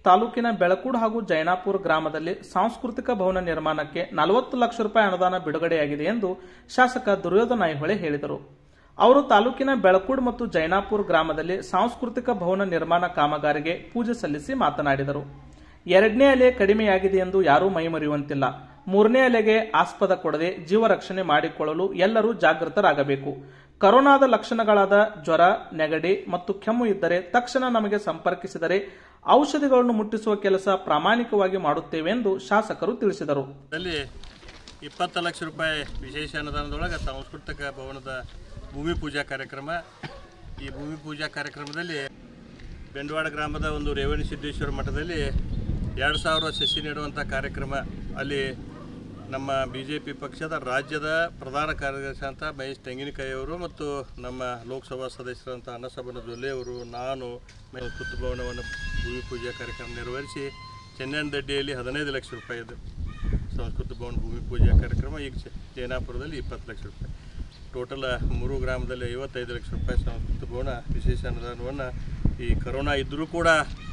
ತಾಲೂಕಿನ ಬೆಳಕೂಡು ಹಾಗೂ ಜೈನಾಪುರ ಗ್ರಾಮದಲ್ಲಿ ಸಾಂಸ್ಕೃತಿಕ ಭವನ ನಿರ್ಮಾಣಕ್ಕೆ ನಲವತ್ತು ಲಕ್ಷ ರೂಪಾಯಿ ಅನುದಾನ ಬಿಡುಗಡೆಯಾಗಿದೆ ಎಂದು ಶಾಸಕ ದುರ್ಯೋಧನ ಐಹೊಳೆ ಹೇಳಿದರು ಅವರು ತಾಲೂಕಿನ ಬೆಳಕೂಡು ಮತ್ತು ಜೈನಾಪುರ ಗ್ರಾಮದಲ್ಲಿ ಸಾಂಸ್ಕೃತಿಕ ಭವನ ನಿರ್ಮಾಣ ಕಾಮಗಾರಿಗೆ ಪೂಜೆ ಸಲ್ಲಿಸಿ ಮಾತನಾಡಿದರು ಎರಡನೇ ಅಲೆ ಕಡಿಮೆಯಾಗಿದೆ ಎಂದು ಯಾರೂ ಮೈಮರೆಯುವಂತಿಲ್ಲ ಮೂರನೇ ಅಲೆಗೆ ಆಸ್ಪದ ಕೊಡದೆ ಜೀವ ರಕ್ಷಣೆ ಮಾಡಿಕೊಳ್ಳಲು ಎಲ್ಲರೂ ಜಾಗೃತರಾಗಬೇಕು ಕರೋನಾದ ಲಕ್ಷಣಗಳಾದ ಜ್ವರ ನೆಗಡಿ ಮತ್ತು ಕೆಮ್ಮು ಇದ್ದರೆ ತಕ್ಷಣ ನಮಗೆ ಸಂಪರ್ಕಿಸಿದರೆ ಔಷಧಿಗಳನ್ನು ಮುಟ್ಟಿಸುವ ಕೆಲಸ ಪ್ರಾಮಾಣಿಕವಾಗಿ ಮಾಡುತ್ತೇವೆ ಎಂದು ಶಾಸಕರು ತಿಳಿಸಿದರು ಅಲ್ಲಿ ಇಪ್ಪತ್ತು ಲಕ್ಷ ರೂಪಾಯಿ ವಿಶೇಷ ಅನುದಾನದೊಳಗೆ ಸಾಂಸ್ಕೃತಿಕ ಭವನದ ಭೂಮಿ ಪೂಜಾ ಕಾರ್ಯಕ್ರಮ ಈ ಭೂಮಿ ಪೂಜಾ ಕಾರ್ಯಕ್ರಮದಲ್ಲಿ ಬೆಂಡವಾಡ ಗ್ರಾಮದ ಒಂದು ರೇವಣ ಸಿದ್ದೇಶ್ವರ ಮಠದಲ್ಲಿ ಎರಡು ಸಾವಿರ ಸಸಿ ನೆಡುವಂಥ ಕಾರ್ಯಕ್ರಮ ಅಲ್ಲಿ ನಮ್ಮ ಬಿ ಜೆ ಪಿ ಪಕ್ಷದ ರಾಜ್ಯದ ಪ್ರಧಾನ ಕಾರ್ಯದರ್ಶಿ ಅಂತ ಮಹೇಶ್ ತೆಂಗಿನಕಾಯಿಯವರು ಮತ್ತು ನಮ್ಮ ಲೋಕಸಭಾ ಸದಸ್ಯರಂಥ ಅನ್ನಸಭನ ಜೊಲ್ಲೆಯವರು ನಾನು ಕುತ್ತು ಭವನವನ್ನು ಭೂಮಿ ಪೂಜಾ ಕಾರ್ಯಕ್ರಮ ನೆರವೇರಿಸಿ ಚೆನ್ನಣ್ಣದಡ್ಡಿಯಲ್ಲಿ ಹದಿನೈದು ಲಕ್ಷ ರೂಪಾಯಿದು ಸಂಸ್ಕೃತ ಭವನ ಭೂಮಿ ಪೂಜಾ ಕಾರ್ಯಕ್ರಮ ಈಗ ಚ- ಜೈನಾಪುರದಲ್ಲಿ ಇಪ್ಪತ್ತು ಲಕ್ಷ ರೂಪಾಯಿ ಟೋಟಲ್ ಮೂರು ಗ್ರಾಮದಲ್ಲಿ ಐವತ್ತೈದು ಲಕ್ಷ ರೂಪಾಯಿ ಸಂಸ್ಕೃತ ಭವನ ವಿಶೇಷ ಅನುದಾನವನ್ನು ಈ ಕರೋನಾ ಇದ್ದರೂ ಕೂಡ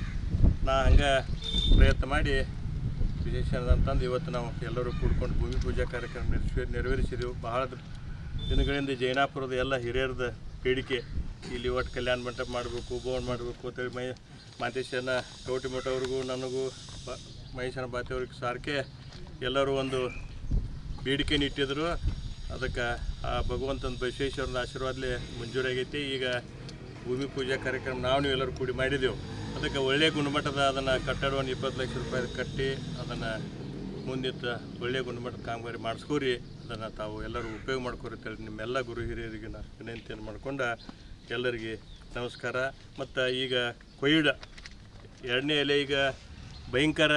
ನಾ ಹಂಗೆ ಪ್ರಯತ್ನ ಮಾಡಿ ವಿಶೇಷ ಅನುದಾನ ತಂದು ಇವತ್ತು ನಾವು ಎಲ್ಲರೂ ಕೂಡ್ಕೊಂಡು ಭೂಮಿ ಪೂಜಾ ಕಾರ್ಯಕ್ರಮ ನೆರವೇರಿ ನೆರವೇರಿಸಿದೆವು ಬಹಳ ದ- ದಿನಗಳಿಂದ ಜೈನಾಪುರದ ಎಲ್ಲ ಹಿರಿಯರದ ಬೇಡಿಕೆ ಇಲ್ಲಿ ಒಟ್ಟು ಕಲ್ಯಾಣ ಮಂಟಪ ಮಾಡಬೇಕು ಭವನ ಮಾಡಬೇಕು ಅಂತೇಳಿ ಮೈ ಮಾತೇಶನ ಕೌಟಿಮಠ ಅವ್ರಿಗೂ ನನಗೂ ಬ ಮಹೇಶನ ಬಾತಿಯವ್ರಿಗೆ ಸಾರ್ಕೆ ಎಲ್ಲರೂ ಒಂದು ಬೇಡಿಕೆ ಇಟ್ಟಿದ್ರು ಅದಕ್ಕೆ ಆ ಭಗವಂತನ ಬಸವೇಶ್ವರನ ಆಶೀರ್ವಾದಲೇ ಮಂಜೂರಾಗೈತಿ ಈಗ ಭೂಮಿ ಪೂಜಾ ಕಾರ್ಯಕ್ರಮ ನಾವು ನೀವು ಎಲ್ಲರೂ ಕೂಡಿ ಮಾಡಿದೆವು ಅದಕ್ಕೆ ಒಳ್ಳೆಯ ಗುಣಮಟ್ಟದ ಅದನ್ನು ಕಟ್ಟಡವನ್ನು ಇಪ್ಪತ್ತು ಲಕ್ಷ ರೂಪಾಯಿ ಕಟ್ಟಿ ಅದನ್ನು ಮುಂದಿತ್ತ ಒಳ್ಳೆಯ ಗುಣಮಟ್ಟದ ಕಾಮಗಾರಿ ಮಾಡಿಸ್ಕೋರಿ ಅದನ್ನು ತಾವು ಎಲ್ಲರೂ ಉಪಯೋಗ ಮಾಡ್ಕೋರಿ ಅಂತೇಳಿ ನಿಮ್ಮೆಲ್ಲ ಗುರು ಹಿರಿಯರಿಗೆ ನಾನು ವಿನಂತಿಯನ್ನು ಮಾಡ್ಕೊಂಡ ಎಲ್ಲರಿಗೆ ನಮಸ್ಕಾರ ಮತ್ತು ಈಗ ಕೊಯ್ಡ ಎರಡನೇ ಎಲೆ ಈಗ ಭಯಂಕರ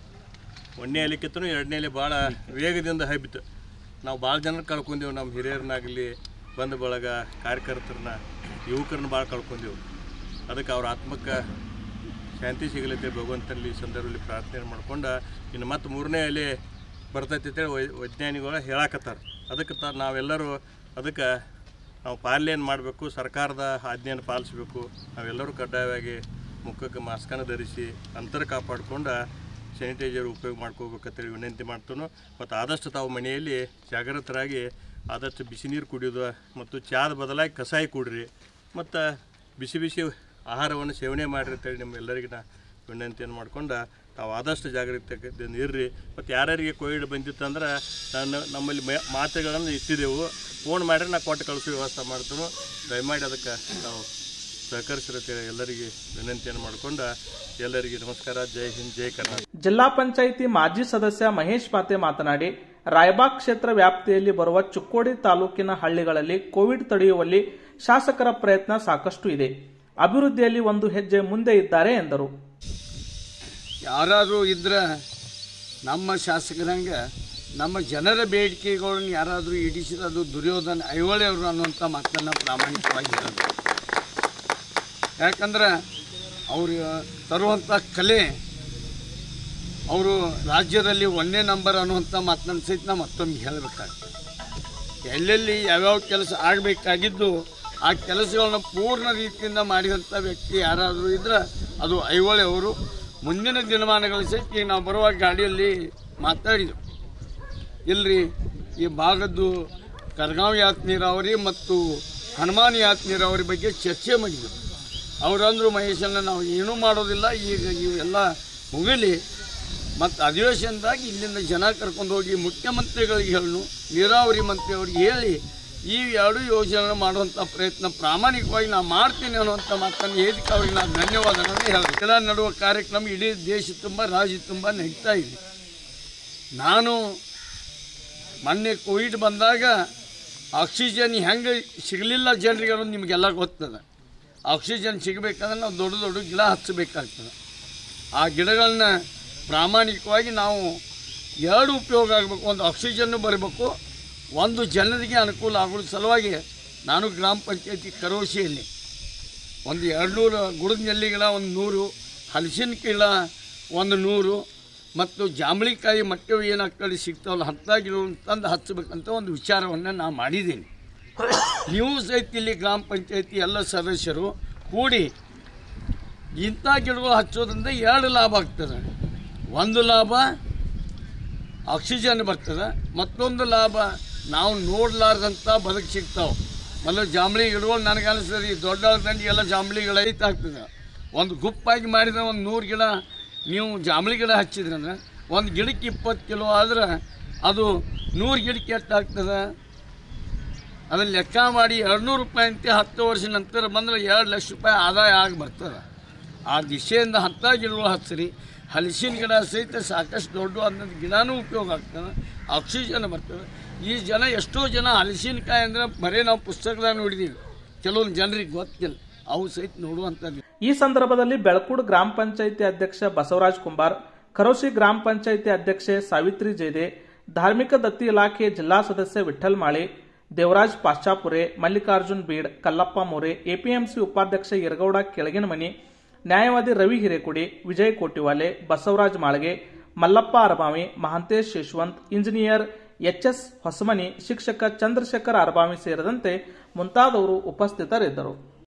ಒಂದನೇ ಎಲೆಕ್ಕಿಂತನೂ ಎರಡನೇ ಎಲೆ ಭಾಳ ವೇಗದಿಂದ ಹಬ್ಬಿತು ನಾವು ಭಾಳ ಜನ ಕಳ್ಕೊಂಡೆವು ನಮ್ಮ ಹಿರಿಯರನ್ನಾಗಲಿ ಬಂಧು ಬಳಗ ಕಾರ್ಯಕರ್ತರನ್ನ ಯುವಕರನ್ನ ಭಾಳ ಕಳ್ಕೊಂಡೆವು ಅದಕ್ಕೆ ಅವ್ರ ಆತ್ಮಕ್ಕೆ ಶಾಂತಿ ಸಿಗಲೈತೆ ಭಗವಂತನಲ್ಲಿ ಈ ಸಂದರ್ಭದಲ್ಲಿ ಪ್ರಾರ್ಥನೆ ಮಾಡ್ಕೊಂಡು ಇನ್ನು ಮತ್ತೆ ಮೂರನೇ ಎಲೆ ಬರ್ತೈತೆ ಅಂತೇಳಿ ವೈ ವೈಜ್ಞಾನಿಗಳು ಹೇಳಾಕತ್ತಾರೆ ಅದಕ್ಕೆ ತ ನಾವೆಲ್ಲರೂ ಅದಕ್ಕೆ ನಾವು ಪಾಲನೆಯನ್ನು ಮಾಡಬೇಕು ಸರ್ಕಾರದ ಆಜ್ಞೆಯನ್ನು ಪಾಲಿಸಬೇಕು ನಾವೆಲ್ಲರೂ ಕಡ್ಡಾಯವಾಗಿ ಮುಖಕ್ಕೆ ಮಾಸ್ಕನ್ನು ಧರಿಸಿ ಅಂತರ ಕಾಪಾಡ್ಕೊಂಡು ಸ್ಯಾನಿಟೈಸರ್ ಉಪಯೋಗ ಮಾಡ್ಕೋಬೇಕಂತೇಳಿ ವಿನಂತಿ ಮಾಡ್ತಾನು ಮತ್ತು ಆದಷ್ಟು ತಾವು ಮನೆಯಲ್ಲಿ ಜಾಗೃತರಾಗಿ ಆದಷ್ಟು ಬಿಸಿ ನೀರು ಕುಡಿಯೋದು ಮತ್ತು ಚಾದ ಬದಲಾಗಿ ಕಷಾಯ ಕುಡ್ರಿ ಮತ್ತು ಬಿಸಿ ಬಿಸಿ ಆಹಾರವನ್ನು ಸೇವನೆ ಮಾಡಿರಿ ಅಂತೇಳಿ ನಿಮ್ಮೆಲ್ಲರಿಗೆ ನಾ ವಿನಂತಿಯನ್ನು ಮಾಡ್ಕೊಂಡು ತಾವು ಆದಷ್ಟು ಜಾಗೃತಿಯಿಂದ ಇರ್ರಿ ಮತ್ತು ಯಾರ್ಯಾರಿಗೆ ಕೋವಿಡ್ ಬಂದಿತ್ತಂದ್ರೆ ನಾನು ನಮ್ಮಲ್ಲಿ ಮೆ ಮಾತ್ರೆಗಳನ್ನು ಇಟ್ಟಿದ್ದೆವು ಫೋನ್ ಮಾಡಿದ್ರೆ ನಾ ಕೊಟ್ಟು ಕಳಿಸೋ ವ್ಯವಸ್ಥೆ ಮಾಡ್ತೀನಿ ದಯಮಾಡಿ ಅದಕ್ಕೆ ನಾವು ಸಹಕರಿಸಿರತ್ತೇಳಿ ಎಲ್ಲರಿಗೆ ವಿನಂತಿಯನ್ನು ಮಾಡ್ಕೊಂಡು ಎಲ್ಲರಿಗೆ ನಮಸ್ಕಾರ ಜೈ ಹಿಂದ್ ಜೈ ಕರ್ನಾಟಕ ಜಿಲ್ಲಾ ಪಂಚಾಯಿತಿ ಮಾಜಿ ಸದಸ್ಯ ಮಹೇಶ್ ಪಾತೆ ಮಾತನಾಡಿ ರಾಯಬಾಗ್ ಕ್ಷೇತ್ರ ವ್ಯಾಪ್ತಿಯಲ್ಲಿ ಬರುವ ಚುಕ್ಕೋಡಿ ತಾಲೂಕಿನ ಹಳ್ಳಿಗಳಲ್ಲಿ ಕೋವಿಡ್ ತಡೆಯುವಲ್ಲಿ ಶಾಸಕರ ಪ್ರಯತ್ನ ಸಾಕಷ್ಟು ಇದೆ ಅಭಿವೃದ್ಧಿಯಲ್ಲಿ ಒಂದು ಹೆಜ್ಜೆ ಮುಂದೆ ಇದ್ದಾರೆ ಎಂದರು ಯಾರಾದರೂ ಇದ್ರೆ ನಮ್ಮ ಶಾಸಕರಂಗೆ ನಮ್ಮ ಜನರ ಬೇಡಿಕೆಗಳನ್ನು ಯಾರಾದರೂ ಇಡಿಸಿರೋದು ದುರ್ಯೋಧನ ಐಹೊಳೆಯವರು ಅನ್ನುವಂಥ ಮಾತನ್ನು ಪ್ರಾಮಾಣಿಕವಾಗಿ ಹೇಳೋದು ಯಾಕಂದ್ರೆ ಅವರು ತರುವಂಥ ಕಲೆ ಅವರು ರಾಜ್ಯದಲ್ಲಿ ಒಂದೇ ನಂಬರ್ ಅನ್ನುವಂಥ ಮಾತನ್ನು ಸಹಿತ ನಾವು ಮತ್ತೊಮ್ಮೆ ಹೇಳಬೇಕಾಗ್ತದೆ ಎಲ್ಲೆಲ್ಲಿ ಯಾವ್ಯಾವ ಕೆಲಸ ಆಗಬೇಕಾಗಿದ್ದು ಆ ಕೆಲಸಗಳನ್ನ ಪೂರ್ಣ ರೀತಿಯಿಂದ ಮಾಡಿದಂಥ ವ್ಯಕ್ತಿ ಯಾರಾದರೂ ಇದ್ರೆ ಅದು ಐಹೊಳೆ ಅವರು ಮುಂದಿನ ದಿನಮಾನಗಳ ಸಹಿತ ಈಗ ನಾವು ಬರುವಾಗ ಗಾಡಿಯಲ್ಲಿ ಮಾತಾಡಿದೆವು ಇಲ್ರಿ ಈ ಭಾಗದ್ದು ಕರ್ಗಾಂವ್ ಯಾತ್ ನೀರಾವರಿ ಮತ್ತು ಹನುಮಾನ್ ಯಾತ್ ನೀರಾವರಿ ಬಗ್ಗೆ ಚರ್ಚೆ ಮಾಡಿದರು ಅವರಂದ್ರು ಮಹೇಶನ್ನ ನಾವು ಏನೂ ಮಾಡೋದಿಲ್ಲ ಈಗ ಇವೆಲ್ಲ ಮುಗಿಲಿ ಮತ್ತು ಅಧಿವೇಶನದಾಗ ಇಲ್ಲಿಂದ ಜನ ಕರ್ಕೊಂಡು ಹೋಗಿ ಮುಖ್ಯಮಂತ್ರಿಗಳಿಗೆ ಹೇಳನು ನೀರಾವರಿ ಮಂತ್ರಿಯವ್ರಿಗೆ ಹೇಳಿ ಈ ಎರಡು ಯೋಜನೆ ಮಾಡುವಂಥ ಪ್ರಯತ್ನ ಪ್ರಾಮಾಣಿಕವಾಗಿ ನಾನು ಮಾಡ್ತೀನಿ ಅನ್ನುವಂಥ ಮಾತನ್ನು ಹೇಳಿಕ್ಕೆ ಅವ್ರಿಗೆ ನಾನು ಧನ್ಯವಾದಗಳನ್ನು ಹೇಳ್ತೀನಿ ಗಿಡ ನಡುವ ಕಾರ್ಯಕ್ರಮ ಇಡೀ ದೇಶ ತುಂಬ ರಾಜ್ಯ ತುಂಬ ನಡೀತಾ ಇದೆ ನಾನು ಮೊನ್ನೆ ಕೋವಿಡ್ ಬಂದಾಗ ಆಕ್ಸಿಜನ್ ಹೆಂಗೆ ಸಿಗಲಿಲ್ಲ ಜನರಿಗೆ ಅನ್ನೋದು ನಿಮಗೆಲ್ಲ ಗೊತ್ತದ ಆಕ್ಸಿಜನ್ ಸಿಗಬೇಕಾದ್ರೆ ನಾವು ದೊಡ್ಡ ದೊಡ್ಡ ಗಿಡ ಹಚ್ಚಬೇಕಾಗ್ತದೆ ಆ ಗಿಡಗಳನ್ನ ಪ್ರಾಮಾಣಿಕವಾಗಿ ನಾವು ಎರಡು ಉಪಯೋಗ ಆಗಬೇಕು ಒಂದು ಆಕ್ಸಿಜನ್ನು ಬರಬೇಕು ಒಂದು ಜನರಿಗೆ ಅನುಕೂಲ ಆಗೋ ಸಲುವಾಗಿ ನಾನು ಗ್ರಾಮ ಪಂಚಾಯತಿ ಕರೋಶಿಯಲ್ಲಿ ಒಂದು ಎರಡು ನೂರು ಗುಡದ ನೆಲ್ಲಿ ಗಿಡ ಒಂದು ನೂರು ಹಲಸಿನ ಗಿಡ ಒಂದು ನೂರು ಮತ್ತು ಜಾಂಬಳಿಕಾಯಿ ಮಟ್ಟವು ಏನಾಗ್ತದೆ ಸಿಗ್ತಾವಲ್ಲ ಅಂಥ ಗಿಡವನ್ನು ತಂದು ಹಚ್ಚಬೇಕಂತ ಒಂದು ವಿಚಾರವನ್ನು ನಾನು ಮಾಡಿದ್ದೀನಿ ನೀವು ಸಹಿತ ಇಲ್ಲಿ ಗ್ರಾಮ ಪಂಚಾಯತಿ ಎಲ್ಲ ಸದಸ್ಯರು ಕೂಡಿ ಇಂಥ ಗಿಡಗಳು ಹಚ್ಚೋದ್ರಿಂದ ಎರಡು ಲಾಭ ಆಗ್ತದೆ ಒಂದು ಲಾಭ ಆಕ್ಸಿಜನ್ ಬರ್ತದೆ ಮತ್ತೊಂದು ಲಾಭ ನಾವು ನೋಡ್ಲಾರ್ದಂಥ ಬದುಕು ಸಿಗ್ತಾವೆ ಮೊದಲು ಜಾಂಬಳಿ ಗಿಡಗಳು ನನಗೆ ಅನಿಸ್ತದೆ ಈ ದೊಡ್ಡ ದಂಡಿಗೆಲ್ಲ ಜಾಂಬಳಿಗಳು ಐತೆ ಆಗ್ತದೆ ಒಂದು ಗುಪ್ಪಾಗಿ ಮಾಡಿದ ಒಂದು ನೂರು ಗಿಡ ನೀವು ಜಾಂಬಳಿ ಗಿಡ ಹಚ್ಚಿದ್ರಂದ್ರೆ ಒಂದು ಗಿಡಕ್ಕೆ ಇಪ್ಪತ್ತು ಕಿಲೋ ಆದ್ರೆ ಅದು ನೂರು ಗಿಡಕ್ಕೆ ಎಷ್ಟಾಗ್ತದೆ ಅದನ್ನು ಲೆಕ್ಕ ಮಾಡಿ ಎರಡುನೂರು ರೂಪಾಯಿ ಅಂತ ಹತ್ತು ವರ್ಷ ನಂತರ ಬಂದರೆ ಎರಡು ಲಕ್ಷ ರೂಪಾಯಿ ಆದಾಯ ಆಗಿ ಬರ್ತದೆ ಆ ದಿಶೆಯಿಂದ ಹತ್ತ ಗಿಡಗಳು ಹಚ್ಚಿರಿ ಹಲಸಿನ ಗಿಡ ಸಹಿತ ಸಾಕಷ್ಟು ದೊಡ್ಡ ಅನ್ನೋದು ಗಿಡನೂ ಉಪಯೋಗ ಆಗ್ತದೆ ಆಕ್ಸಿಜನ್ ಬರ್ತದೆ ಈ ಜನ ಎಷ್ಟೋ ಜನ ಹಲಸಿನಕಾಯಿ ಅಂದರೆ ಬರೀ ನಾವು ಪುಸ್ತಕದಾಗ ನೋಡಿದ್ದೀವಿ ಕೆಲವೊಂದು ಜನರಿಗೆ ಗೊತ್ತಿಲ್ಲ ಅವು ಸಹಿತ ನೋಡುವಂಥದ್ದು ಈ ಸಂದರ್ಭದಲ್ಲಿ ಬೆಳಕೂಡು ಗ್ರಾಮ ಪಂಚಾಯಿತಿ ಅಧ್ಯಕ್ಷ ಬಸವರಾಜ್ ಕುಂಬಾರ್ ಕರೋಶಿ ಗ್ರಾಮ ಪಂಚಾಯಿತಿ ಅಧ್ಯಕ್ಷೆ ಸಾವಿತ್ರಿ ಜೇದೆ ಧಾರ್ಮಿಕ ದತ್ತಿ ಇಲಾಖೆ ಜಿಲ್ಲಾ ಸದಸ್ಯ ವಿಠಲ್ ಮಾಳಿ ದೇವರಾಜ್ ಪಾಶ್ಚಾಪುರೆ ಮಲ್ಲಿಕಾರ್ಜುನ್ ಬೀಡ್ ಕಲ್ಲಪ್ಪ ಮೋರೆ ಎಪಿಎಂಸಿ ಉಪಾಧ್ಯಕ್ಷ ಯರಗೌಡ ಕೆಳಗಿನಮನಿ ನ್ಯಾಯವಾದಿ ರವಿ ಹಿರೇಕೊಡಿ ವಿಜಯ್ ಕೋಟಿವಾಲೆ ಬಸವರಾಜ್ ಮಾಳ್ಗೆ ಮಲ್ಲಪ್ಪ ಅರಬಾವಿ ಮಹಾಂತೇಶ್ ಯಶವಂತ್ ಇಂಜಿನಿಯರ್ ಎಚ್ಎಸ್ ಹೊಸಮನಿ ಶಿಕ್ಷಕ ಚಂದ್ರಶೇಖರ್ ಅರಬಾವಿ ಸೇರಿದಂತೆ ಮುಂತಾದವರು ಉಪಸ್ಥಿತರಿದ್ದರು